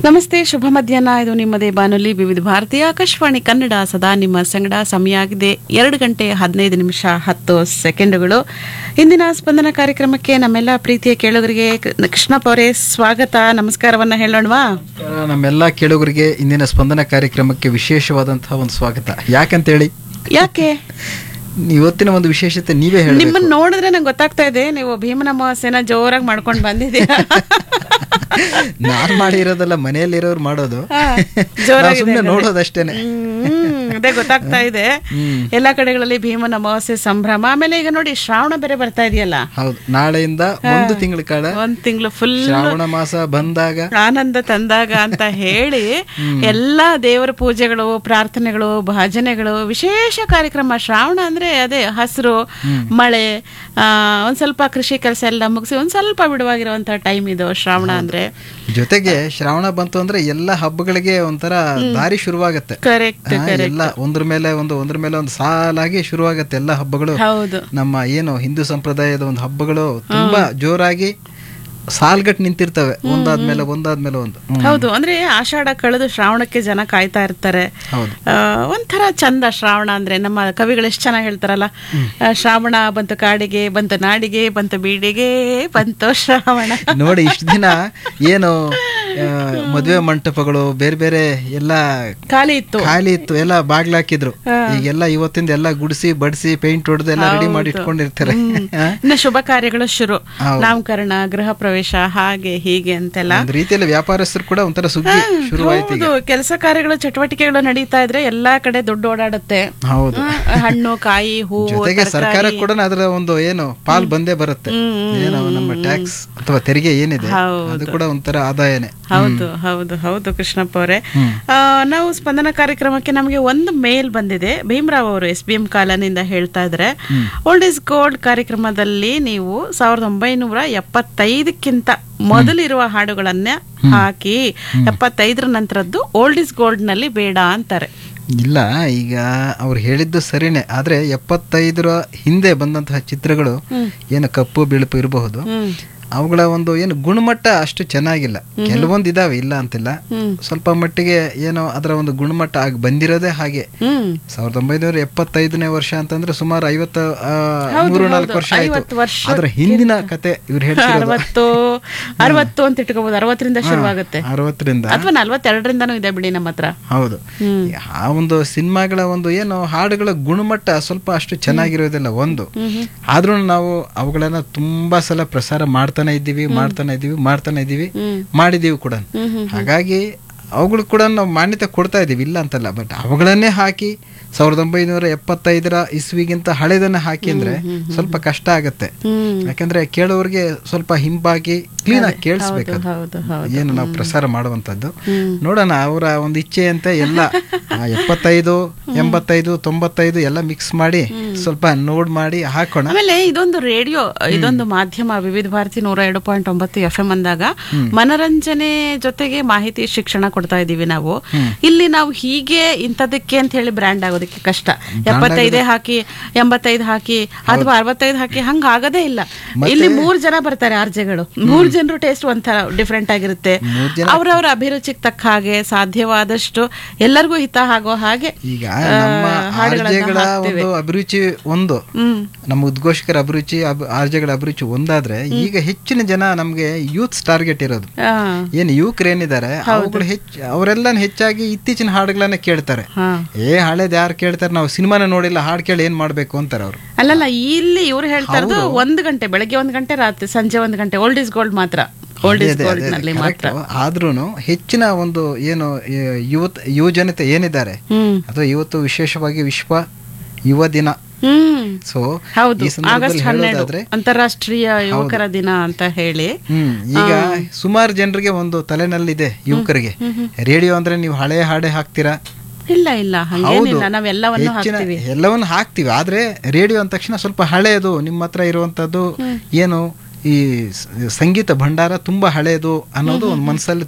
ನಮಸ್ತೆ ಶುಭ ಮಧ್ಯಾಹ್ನ ಇದು ನಿಮ್ಮದೇ ಬಾನುಲಿ ವಿವಿಧ ಭಾರತೀಯ ಆಕಾಶವಾಣಿ ಕನ್ನಡ ಸದಾ ನಿಮ್ಮ ಸಂಗಡ ಸಮಯ ಆಗಿದೆ ಎರಡು ಗಂಟೆ ಹದಿನೈದು ನಿಮಿಷ ಹತ್ತು ಸೆಕೆಂಡುಗಳು ಇಂದಿನ ಸ್ಪಂದನ ಕಾರ್ಯಕ್ರಮಕ್ಕೆ ನಮ್ಮೆಲ್ಲ ಪ್ರೀತಿಯ ಕೇಳುಗರಿಗೆ ಕೃಷ್ಣಪ್ಪ ಅವರೇ ಸ್ವಾಗತ ನಮಸ್ಕಾರವನ್ನ ಹೇಳೋಣವಾ ನಮಸ್ಕಾರ ನಮ್ಮೆಲ್ಲ ಕೇಳುಗರಿಗೆ ಇಂದಿನ ಸ್ಪಂದನ ಕಾರ್ಯಕ್ರಮಕ್ಕೆ ವಿಶೇಷವಾದಂತಹ ಒಂದು ಸ್ವಾಗತ ಯಾಕಂತೇಳಿ ಯಾಕೆ ಇವತ್ತಿನ ಒಂದು ವಿಶೇಷತೆ ನೀವೇ ಹೇಳಿ ನಿಮ್ಮನ್ನ ನೋಡಿದ್ರೆ ನಂಗೆ ಗೊತ್ತಾಗ್ತಾ ಇದೆ ನೀವು ಭೀಮನ ಅಮಾವಾಸ್ಯೆನ ಜೋರಾಗಿ ಮಾಡ್ಕೊಂಡು ಬಂದಿದ್ದೀರಾ ನಾನ್ ಮಾಡಿರೋದಲ್ಲ ಮನೆಯಲ್ಲಿರೋರು ಮಾಡೋದು ಹಾ, ನಾವು ಜೋರಾಗಿದೆ ಸುಮ್ಮನೆ ಹಾಗಾದ್ರೆ. ನೋಡೋದಷ್ಟೇನೆ ಹ್ಮ್, ಅದೇ ಗೊತ್ತಾಗ್ತಾ ಇದೆ ಎಲ್ಲಾ ಕಡೆಗಳಲ್ಲಿ ಭೀಮನ ಅಮಾವಾಸ್ಯೆ ಸಂಭ್ರಮ ಆಮೇಲೆ ಈಗ ನೋಡಿ ಶ್ರಾವಣ ಬೇರೆ ಬರ್ತಾ ಇದೆಯಲ್ಲ ಹೌದು ನಾಳೆಯಿಂದ ಒಂದು ತಿಂಗಳ ಕಾಲ ಒಂದ್ ತಿಂಗಳು ಫುಲ್ ಶ್ರಾವಣ ಮಾಸ ಬಂದಾಗ ಆನಂದ ತಂದಾಗ ಅಂತ ಹೇಳಿ ಎಲ್ಲಾ ದೇವರ ಪೂಜೆಗಳು ಪ್ರಾರ್ಥನೆಗಳು ಭಜನೆಗಳು ವಿಶೇಷ ಕಾರ್ಯಕ್ರಮ ಶ್ರಾವಣ ಅಂದ್ರೆ ಅದೇ ಹಸಿರು ಮಳೆ ಆ, ಒಂದ್ ಸ್ವಲ್ಪ ಕೃಷಿ ಕೆಲಸ ಎಲ್ಲ ಮುಗಿಸಿ ಒಂದ್ ಸ್ವಲ್ಪ ಬಿಡುವಾಗಿರುವಂತ ಟೈಮ್ ಇದು ಶ್ರಾವಣ ಅಂದ್ರೆ ಜೊತೆಗೆ ಶ್ರಾವಣ ಬಂತು ಅಂದ್ರೆ ಎಲ್ಲ ಹಬ್ಬಗಳಿಗೆ ಒಂಥರ ದಾರಿ ಶುರುವಾಗತ್ತೆ ಕರೆಕ್ಟ್ ಆ, ಎಲ್ಲ ಒಂದ್ರ ಮೇಲೆ ಒಂದು ಒಂದ್ರ ಮೇಲೆ ಒಂದು ಸಾಲಾಗಿ ಶುರುವಾಗತ್ತೆ ಎಲ್ಲ ಹಬ್ಬಗಳು ಹೌದು ನಮ್ಮ ಏನು ಹಿಂದೂ ಸಂಪ್ರದಾಯದ ಒಂದು ಹಬ್ಬಗಳು ತುಂಬಾ ಜೋರಾಗಿ ಸಾಲ್ಗಟ್ ನಿಂತಿರ್ತವೆ ಒಂದಾದ್ಮೇಲೆ ಒಂದಾದ್ಮೇಲೆ ಒಂದು ಹ್ಮ್. ಹೌದು ಅಂದ್ರೆ ಆಷಾಢ ಕಳೆದು ಶ್ರಾವಣಕ್ಕೆ ಜನ ಕಾಯ್ತಾ ಇರ್ತಾರೆ ಹೌದು ಆ, ಒಂಥರ ಚಂದ ಶ್ರಾವಣ ಅಂದ್ರೆ ನಮ್ಮ ಕವಿಗಳು ಎಷ್ಟು ಚೆನ್ನಾಗಿ ಹೇಳ್ತಾರಲ್ಲ ಆ, ಶ್ರಾವಣ ಬಂತು ಕಾಡಿಗೆ ಬಂತು ನಾಡಿಗೆ ಬಂತು ಬೀಡಿಗೆ ಬಂತು ಶ್ರಾವಣ ನೋಡಿ ಇಷ್ಟ ದಿನ ಏನು ಆ, ಮದ್ವೆ ಮಂಟಪಗಳು ಬೇರೆ ಬೇರೆ ಎಲ್ಲ ಖಾಲಿ ಇತ್ತು ಖಾಲಿ ಇತ್ತು ಎಲ್ಲ ಬಾಗ್ಲಾಕಿದ್ರು ಈಗೆಲ್ಲ ಇವತ್ತಿಂದ ಎಲ್ಲ ಗುಡಿಸಿ ಬಡಿಸಿ ಪೇಂಟ್ ಹೊಡೆದು ಎಲ್ಲ ರೆಡಿ ಮಾಡಿ ಇಟ್ಕೊಂಡಿರ್ತಾರೆ ಆ? ಇನ್ನು ಶುಭ ಕಾರ್ಯಗಳು ಶುರು ಹೌದು. ನಾಮಕರಣ ಗೃಹ ಪ್ರವೇಶ ಹಾಗೆ ಹೀಗೆ ಅಂತೆಲ್ಲ ಒಂದ್ ರೀತಿಯಲ್ಲಿ ವ್ಯಾಪಾರಸ್ಥರು ಕೂಡ ಒಂಥರ ಸುಗ್ಗಿ ಶುರುವಾಯ್ತು ಈಗ ಹೌದು ಕೆಲಸ ಕಾರ್ಯಗಳು ಚಟುವಟಿಕೆಗಳು ನಡೀತಾ ಇದ್ರೆ ಎಲ್ಲಾ ಕಡೆ ದುಡ್ಡು ಓಡಾಡುತ್ತೆ ಹೌದು ಹ್ಮ್, ಹಣ್ಣು ಕಾಯಿ ಹೂವು ಜೊತೆಗೆ ಸರ್ಕಾರ ಕೂಡ ಅದರ ಒಂದು ಏನು ಪಾಲ್ ಬಂದೇ ಬರುತ್ತೆ ಏನು ನಮ್ಮ ಟ್ಯಾಕ್ಸ್ ಅಥವಾ ತೆರಿಗೆ ಏನಿದೆ ಅದು ಕೂಡ ಒಂಥರ ಆದಾಯನೇ ಹೌದು ಹೌದು ಹೌದು ಕೃಷ್ಣಪ್ಪ ಅವರೇ ಆ, ನಾವು ಸ್ಪಂದನ ಕಾರ್ಯಕ್ರಮಕ್ಕೆ ನಮಗೆ ಒಂದು ಮೇಲ್ ಬಂದಿದೆ ಭೀಮರಾವ್ ಅವರು ಎಸ್ ಬಿ ಎಂ ಕಾಲನಿಂದ ಹೇಳ್ತಾ ಇದ್ರೆ ಓಲ್ಡ್ ಇಸ್ ಗೋಲ್ಡ್ ಕಾರ್ಯಕ್ರಮದಲ್ಲಿ ನೀವು ಸಾವಿರದ ಒಂಬೈನೂರ ಎಪ್ಪತ್ತೈದಕ್ಕಿಂತ ಮೊದಲಿರುವ ಹಾಡುಗಳನ್ನ ಹಾಕಿ ಎಪ್ಪತ್ತೈದರ ನಂತರದ್ದು ಓಲ್ಡ್ ಇಸ್ ಗೋಲ್ಡ್ ನಲ್ಲಿ ಬೇಡ ಅಂತಾರೆ ಇಲ್ಲ ಈಗ ಅವ್ರು ಹೇಳಿದ್ದು ಸರಿನೇ ಆದ್ರೆ ಎಪ್ಪತ್ತೈದರ ಹಿಂದೆ ಬಂದಂತಹ ಚಿತ್ರಗಳು ಏನು ಕಪ್ಪು ಬಿಳುಪು ಇರಬಹುದು ಅವುಗಳ ಒಂದು ಏನು ಗುಣಮಟ್ಟ ಅಷ್ಟು ಚೆನ್ನಾಗಿಲ್ಲ ಕೆಲವೊಂದು ಇದಾವೆ ಇಲ್ಲ ಅಂತಿಲ್ಲ ಸ್ವಲ್ಪ ಮಟ್ಟಿಗೆ ಏನೋ ಅದರ ಒಂದು ಗುಣಮಟ್ಟ ಆಗಿ ಬಂದಿರೋದೇ ಹಾಗೆ ಹ್ಮ್ ಸಾವಿರದ ಒಂಬೈನೂರ ಎಪ್ಪತ್ತೈದನೇ ವರ್ಷ ಅಂತಂದ್ರೆ ಸುಮಾರು ಐವತ್ತ ಮೂರು ನಾಲ್ಕು ವರ್ಷ ಐವತ್ತು ಆಯ್ತು ವರ್ಷ ಅದ್ರ ಹಿಂದಿನ ಕತೆ ಇವ್ರು ಹೇಳ್ತಿರೋದು ಅರವತ್ತು ಅರವತ್ತು ಅಂತ ಇಟ್ಕೋಬಹುದು ಅರವತ್ತರಿಂದ ಶುರುವಾಗುತ್ತೆ ಅರವತ್ತರಿಂದ ಅಥವಾ ನಲ್ವತ್ತೆರಡರಿಂದನೂ ಇದೆ ಬಿಡಿ ನಮ್ಮ ಹತ್ರ ಹೌದು ಆ ಒಂದು ಸಿನಿಮಾಗಳ ಒಂದು ಏನು ಹಾಡುಗಳ ಗುಣಮಟ್ಟ ಸ್ವಲ್ಪ ಅಷ್ಟು ಚೆನ್ನಾಗಿರೋದಿಲ್ಲ ಒಂದು ಆದ್ರೂ ನಾವು ಅವುಗಳನ್ನ ತುಂಬಾ ಸಲ ಪ್ರಸಾರ ಮಾಡ್ತಾನೆ ಇದ್ದೀವಿ ಮಾಡ್ತಾನೆ ಇದ್ದೀವಿ ಮಾಡ್ತಾನೆ ಇದ್ದೀವಿ ಮಾಡಿದೀವಿ ಕೂಡ ಹಾಗಾಗಿ ಅವುಗಳು ಕೂಡ ನಾವು ಮಾನ್ಯತೆ ಕೊಡ್ತಾ ಇದೀವಿ ಇಲ್ಲ ಅಂತಲ್ಲ ಬಟ್ ಅವುಗಳನ್ನೇ ಹಾಕಿ ಸಾವಿರದ ಒಂಬೈನೂರ ಎಪ್ಪತ್ತೈದರ ಇಸ್ವಿಗಿಂತ ಹಳೆದನ್ನ ಹಾಕಿ ಅಂದ್ರೆ ಸ್ವಲ್ಪ ಕಷ್ಟ ಆಗತ್ತೆ ಹ್ಮ್ ಯಾಕಂದ್ರೆ ಕೇಳೋರಿಗೆ ಸ್ವಲ್ಪ ಹಿಂಬಾಗಿ ಕ್ಲೀನ್ ಆಗಿ ಕೇಳಿಸ್ಬೇಕು ಅದು. ಹೌದು ಹೌದು ಏನು ನಾವು ಪ್ರಸಾರ ಮಾಡುವಂತದ್ದು ನೋಡೋಣ ಅವರ ಒಂದು ಇಚ್ಛೆ ಅಂತ ಎಲ್ಲ ಆ, ಎಪ್ಪತ್ತೈದು ಎಂಬತ್ತೈದು ತೊಂಬತ್ತೈದು ಎಲ್ಲ ಮಿಕ್ಸ್ ಮಾಡಿ ಸ್ವಲ್ಪ ನೋಡ್ ಮಾಡಿ ಹಾಕೋಣ ಆಮೇಲೆ ಇದೊಂದು ರೇಡಿಯೋ ಇದೊಂದು ಮಾಧ್ಯಮ ವಿವಿಧ ಭಾರತಿ ನೂರ ಎರಡು ಪಾಯಿಂಟ್ ಒಂಬತ್ತು ಎಫ್ ಎಂ ಅಂದಾಗ ಮನರಂಜನೆ ಜೊತೆಗೆ ಮಾಹಿತಿ ಶಿಕ್ಷಣ ಕೊಡ್ತಾ ಇದೀವಿ ನಾವು ಇಲ್ಲಿ ನಾವು ಹೀಗೆ ಇಂಥದಕ್ಕೆ ಅಂತ ಹೇಳಿ ಬ್ರ್ಯಾಂಡ್ ಆಗೋದಕ್ಕೆ ಕಷ್ಟ ಎಪ್ಪತ್ತೈದೇ ಹಾಕಿ ಎಂಬತ್ತೈದು ಹಾಕಿ ಅಥವಾ ಅರವತ್ತೈದು ಹಾಕಿ ಹಂಗ ಆಗದೇ ಇಲ್ಲ ಇಲ್ಲಿ ಮೂರ್ ಜನ ಬರ್ತಾರೆ ಆರ್ಜೆಗಳು ಮೂರ್ ಜನರು ಟೇಸ್ಟ್ ಒಂಥರ ಡಿಫ್ರೆಂಟ್ ಆಗಿರುತ್ತೆ ಅವ್ರವ್ರ ಅಭಿರುಚಿಗೆ ತಕ್ಕ ಹಾಗೆ ಸಾಧ್ಯವಾದಷ್ಟು ಎಲ್ಲರಿಗೂ ಹಿತ ಆಗೋ ಹಾಗೆ ಈಗ ನಮ್ಮ ಆರ್ಜೆಗಳ ಒಂದು ಅಭಿರುಚಿ ಒಂದು ಹ್ಮ್ ನಮ್ಮ ಉದ್ಘೋಷಕರ ಅಭಿರುಚಿ ಅಬ್- ಆರ್ಜೆಗಳ ಅಭಿರುಚಿ ಒಂದಾದ್ರೆ ಈಗ ಹೆಚ್ಚಿನ ಜನ ನಮ್ಗೆ ಯೂತ್ ಟಾರ್ಗೆಟ್ ಇರೋದು ಆ, ಏನು ಯುವಕರು ಏನಿದ್ದಾರೆ ಅವುಗಳು ಹೆಚ್ಚು ಅವರೆಲ್ಲ ಹೆಚ್ಚಾಗಿ ಇತ್ತೀಚಿನ ಹಾಡುಗಳನ್ನ ಕೇಳ್ತಾರೆ ಹಾ ಏ ಹಳೇದ್ ಯಾರು ಕೇಳ್ತಾರೆ ನಾವು ಸಿನಿಮಾನ ನೋಡಿಲ್ಲ ಹಾಡು ಕೇಳಿ ಏನ್ ಮಾಡ್ಬೇಕು ಅಂತಾರೆ ಅವರು ಅಲ್ಲಲ್ಲ ಇಲ್ಲಿ ಇವ್ರು ಹೇಳ್ತಾ ಇರೋದು ಒಂದು ಗಂಟೆ ಬೆಳಗ್ಗೆ ಒಂದು ಗಂಟೆ ರಾತ್ರಿ ಸಂಜೆ ಒಂದು ಗಂಟೆ ಓಲ್ಡ್ ಇಸ್ ಗೋಲ್ಡ್ ಮಾತ್ರ ಓಲ್ಡ್ ಇಸ್ ಗೋಲ್ಡ್ ನಲ್ಲಿ ಮಾತ್ರ ಆದ್ರೂನು ಹೆಚ್ಚಿನ ಒಂದು ಏನು ಈ ಯುವತ್ ಯುವ ಜನತೆ ಏನಿದ್ದಾರೆ ಹ್ಮ್ ಅಥವಾ ಇವತ್ತು ವಿಶೇಷವಾಗಿ ವಿಶ್ವ ಯುವ ದಿನ ಹ್ಮ್ ಸೊ ಹೌದು ಈ ಆಗಸ್ಟ್ ಸಂದರ್ಭದಲ್ಲಿ ಹನ್ನೆರಡು ಹೇಳೋದಾದ್ರೆ ಅಂತಾರಾಷ್ಟ್ರೀಯ ಯುವಕರ ದಿನ ಅಂತ ಹೇಳಿ ಹ್ಮ್ ಈಗ ಸುಮಾರು ಜನರಿಗೆ ಒಂದು ತಲೆನಲ್ಲಿದೆ ಯುವಕರಿಗೆ ರೇಡಿಯೋ ಅಂದ್ರೆ ನೀವು ಹಳೆ ಹಾಡೆ ಹಾಕ್ತೀರಾ ಇಲ್ಲ ಇಲ್ಲ ಹಂಗೇನಿಲ್ಲ ನಾವೆಲ್ಲವನ್ನು ಹೆಚ್ಚಿನ ಹಾಕ್ತಿವಿ ಎಲ್ಲವನ್ನು ಹಾಕ್ತಿವಿ ಆದ್ರೆ ರೇಡಿಯೋ ಅಂದ ತಕ್ಷಣ ಸ್ವಲ್ಪ ಹಳೆಯದು ನಿಮ್ಮ ಹತ್ರ ಇರುವಂತದ್ದು ಏನು ಈ ಸ- ಸಂಗೀತ ಭಂಡಾರ ತುಂಬಾ ಹಳೆಯದು ಅನ್ನೋದು ಒಂದು ಮನಸ್ಸಲ್ಲಿ